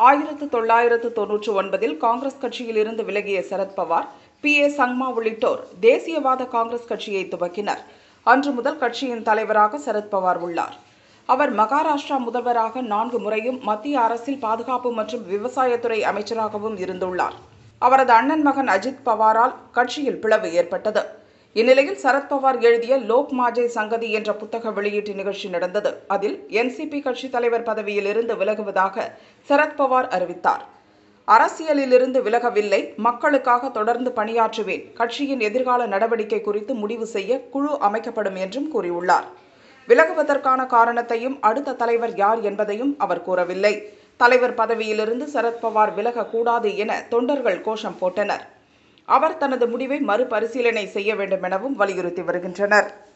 ஆயிரத்து தொள்ளாயிரத்து தொன்னூற்று ஒன்பதில் காங்கிரஸ் கட்சியில் இருந்து விலகிய சரத்பவார் பி ஏ சங்மா உள்ளிட்டோர் தேசியவாத காங்கிரஸ் கட்சியை துவக்கினர் அன்று முதல் கட்சியின் தலைவராக சரத்பவார் உள்ளார் அவர் மகாராஷ்டிரா முதல்வராக நான்கு முறையும் மத்திய அரசில் பாதுகாப்பு மற்றும் விவசாயத்துறை அமைச்சராகவும் இருந்துள்ளார் அவரது அண்ணன் மகன் அஜித் பவாரால் கட்சியில் பிளவு ஏற்பட்டது இந்நிலையில் சரத்பவார் எழுதிய லோக் மாஜே சங்கதி என்ற புத்தக வெளியீட்டு நிகழ்ச்சி நடந்தது அதில் என்சிபி கட்சி தலைவர் பதவியில் இருந்து விலகுவதாக சரத்பவார் அறிவித்தார் அரசியலிலிருந்து விலகவில்லை மக்களுக்காக தொடர்ந்து பணியாற்றுவேன் கட்சியின் எதிர்கால நடவடிக்கை குறித்து முடிவு செய்ய குழு அமைக்கப்படும் என்றும் கூறியுள்ளார் விலகுவதற்கான காரணத்தையும் அடுத்த தலைவர் யார் என்பதையும் அவர் கூறவில்லை தலைவர் பதவியிலிருந்து சரத்பவார் விலகக்கூடாது என தொண்டர்கள் கோஷம் போட்டனர் அவர் தனது முடிவை மறுபரிசீலனை செய்ய வேண்டும் எனவும் வலியுறுத்தி வருகின்றனர்